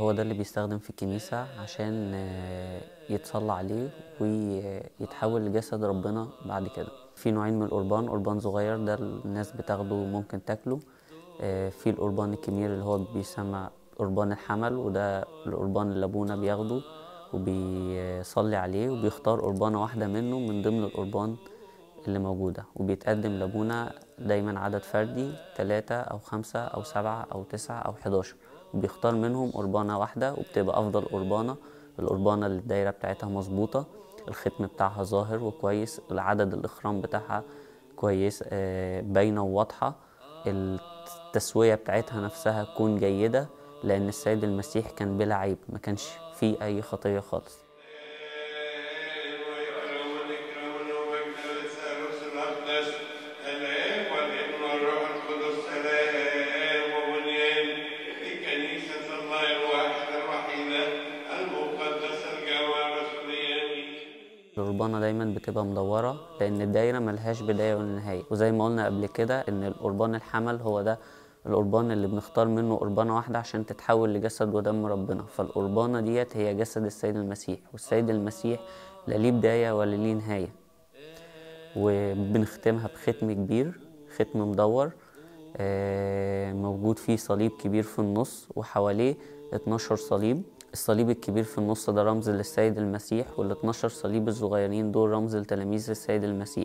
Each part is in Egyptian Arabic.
هو ده اللي بيستخدم في الكنيسة عشان آه، يتصلى عليه ويتحول لجسد ربنا بعد كده في نوعين من القربان قربان صغير ده الناس بتاخده وممكن تاكله آه، في القربان الكبير اللي هو بيسمى قربان الحمل وده القربان اللي ابونا بياخده وبيصلي عليه وبيختار قربانة واحدة منه من ضمن القربان اللي موجودة وبيتقدم لابونا دايما عدد فردي تلاتة أو خمسة أو سبعة أو تسعة أو حداشر وبيختار منهم قربانة واحدة وبتبقى أفضل قربانة القربانة اللي الدايرة بتاعتها مظبوطة الختم بتاعها ظاهر وكويس العدد الإخرام بتاعها كويس آه، باينة وواضحة التسوية بتاعتها نفسها تكون جيدة لأن السيد المسيح كان بلا عيب ما كانش فيه أي خطية خالص القربانة دايما بتبقى مدورة لأن الدايرة ملهاش بداية ولا نهاية وزي ما قلنا قبل كده إن القربان الحمل هو ده القربان اللي بنختار منه قربانة واحدة عشان تتحول لجسد ودم ربنا فالقربانة ديت هي جسد السيد المسيح والسيد المسيح لا ليه بداية ولا ليه نهاية وبنختمها بختم كبير ختم مدور آه، موجود فيه صليب كبير في النص وحواليه 12 صليب الصليب الكبير في النص ده رمز للسيد المسيح وال 12 صليب الصغيرين دول رمز لتلاميذ السيد المسيح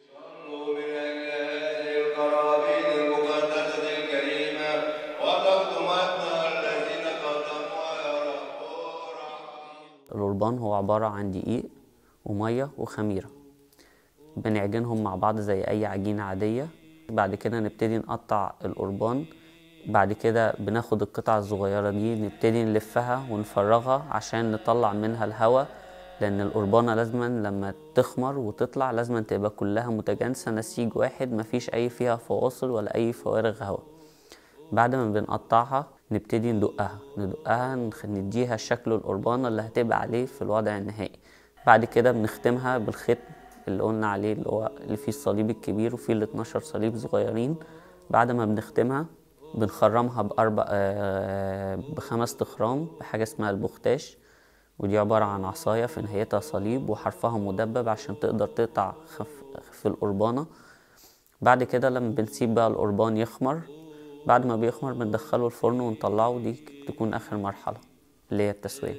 القرابين المقدسة الكريمة وتقدمتنا الذين قدموا يا رب القربان هو عبارة عن دقيق ومية وخميرة بنعجنهم مع بعض زي أي عجينة عادية بعد كده نبتدي نقطع القربان بعد كده بناخد القطع الصغيرة دي نبتدي نلفها ونفرغها عشان نطلع منها الهواء لأن القربانة لازما لما تخمر وتطلع لازما تبقى كلها متجانسة نسيج واحد مفيش أي فيها فواصل ولا أي فوارغ هواء بعد ما بنقطعها نبتدي ندقها ندقها نخ- نديها شكل القربانة اللي هتبقى عليه في الوضع النهائي بعد كده بنختمها بالختم اللي قلنا عليه اللي هو اللي فيه الصليب الكبير وفيه ال 12 صليب صغيرين بعد ما بنختمها بنخرمها بأربع آه، بخمس تخرام بحاجة اسمها البختاش ودي عبارة عن عصاية في نهايتها صليب وحرفها مدبب عشان تقدر تقطع خف في القربانة بعد كده لما بنسيب بقى القربان يخمر بعد ما بيخمر بندخله الفرن ونطلعه ودي تكون آخر مرحلة اللي هي التسوية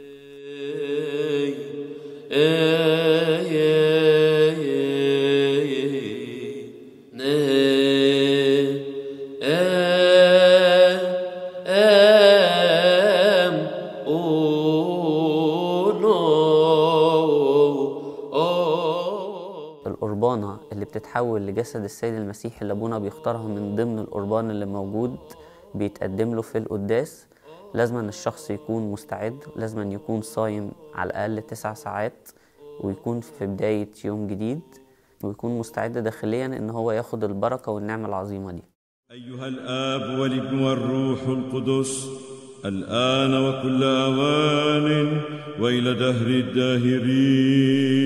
القربانة اللي بتتحول لجسد السيد المسيح اللي أبونا بيختارها من ضمن القربان اللي موجود بيتقدم له في القداس لازم أن الشخص يكون مستعد لازم أن يكون صايم على الأقل تسع ساعات ويكون في بداية يوم جديد ويكون مستعد داخليا إن هو ياخد البركة والنعمة العظيمة دي أيها الآب والابن والروح القدس الآن وكل أوان وإلى دهر الداهرين